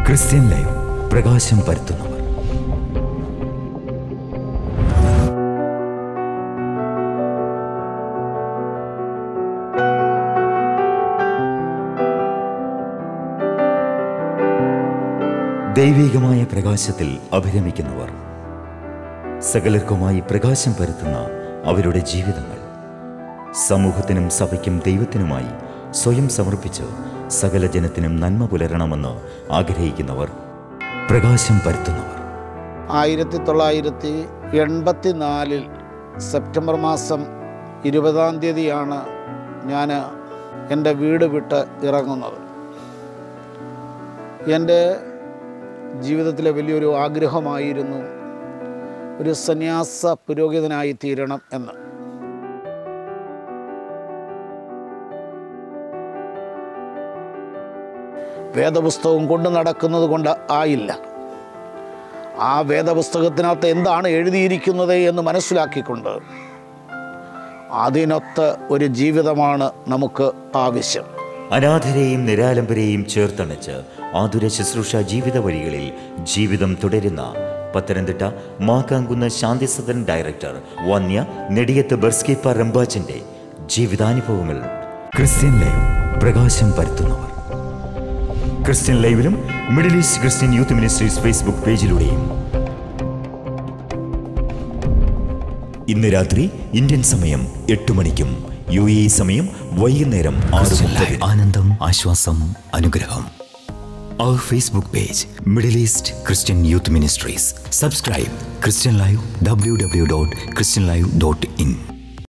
Christian live പ്രകാശം പരത്തുന്നവർ ദൈവികമായ പ്രകാശത്തിൽ അഭിരമിക്കുന്നവർ സകലർക്കുമായി പ്രകാശം പരത്തുന്ന അവരുടെ ജീവിതങ്ങൾ സമൂഹത്തിനും സഭയ്ക്കും ദൈവത്തിനുമായി സ്വയം സമർപ്പിച്ച് സകല ജനത്തിനും നന്മ പുലരണമെന്ന് ആഗ്രഹിക്കുന്നവർ പ്രകാശം പരത്തുന്നവർ ആയിരത്തി തൊള്ളായിരത്തി എൺപത്തി നാലിൽ സെപ്റ്റംബർ മാസം ഇരുപതാം തീയതിയാണ് ഞാൻ എൻ്റെ വീട് വിട്ട് ഇറങ്ങുന്നത് എൻ്റെ ജീവിതത്തിലെ വലിയൊരു ആഗ്രഹമായിരുന്നു ഒരു സന്യാസ പുരോഹിതനായി തീരണം എന്ന് വേദപുസ്തകം കൊണ്ടു നടക്കുന്നത് കൊണ്ട് ആയില്ല ആ വേദപുസ്തകത്തിനകത്ത് എന്താണ് എഴുതിയിരിക്കുന്നത് എന്ന് മനസ്സിലാക്കിക്കൊണ്ട് അതിനൊത്ത് ഒരു ജീവിതമാണ് നമുക്ക് ആവശ്യം അനാഥരെയും നിരാലംബരെയും ചേർത്തണച്ച് ആതുര ശുശ്രൂഷ ജീവിത വഴികളിൽ ജീവിതം തുടരുന്ന പത്തനംതിട്ട മാക്കാങ്കുന്ന് ശാന്തിസദൻ ഡയറക്ടർ വന്യ നെടിയത്ത് ബർസ്കീപ്പ റംബാച്ചന്റെ ജീവിതാനുഭവങ്ങൾ ക്രിസ്ത്യൻ ലൈവ് പ്രകാശം പരത്തുന്നവർ ക്രിസ്ത്യൻ ലൈവിലും middle east Christian youth ministries Facebook പേജിലൂടെയും ഇന്ന് രാത്രി ഇന്ത്യൻ സമയം എട്ട് മണിക്കും യു എ സമയം വൈകുന്നേരം ആറ് മുപ്പത് ആനന്ദം ആശ്വാസം അനുഗ്രഹം അവർ Facebook page middle east Christian youth ministries subscribe Christian live W W dot Christian live dot in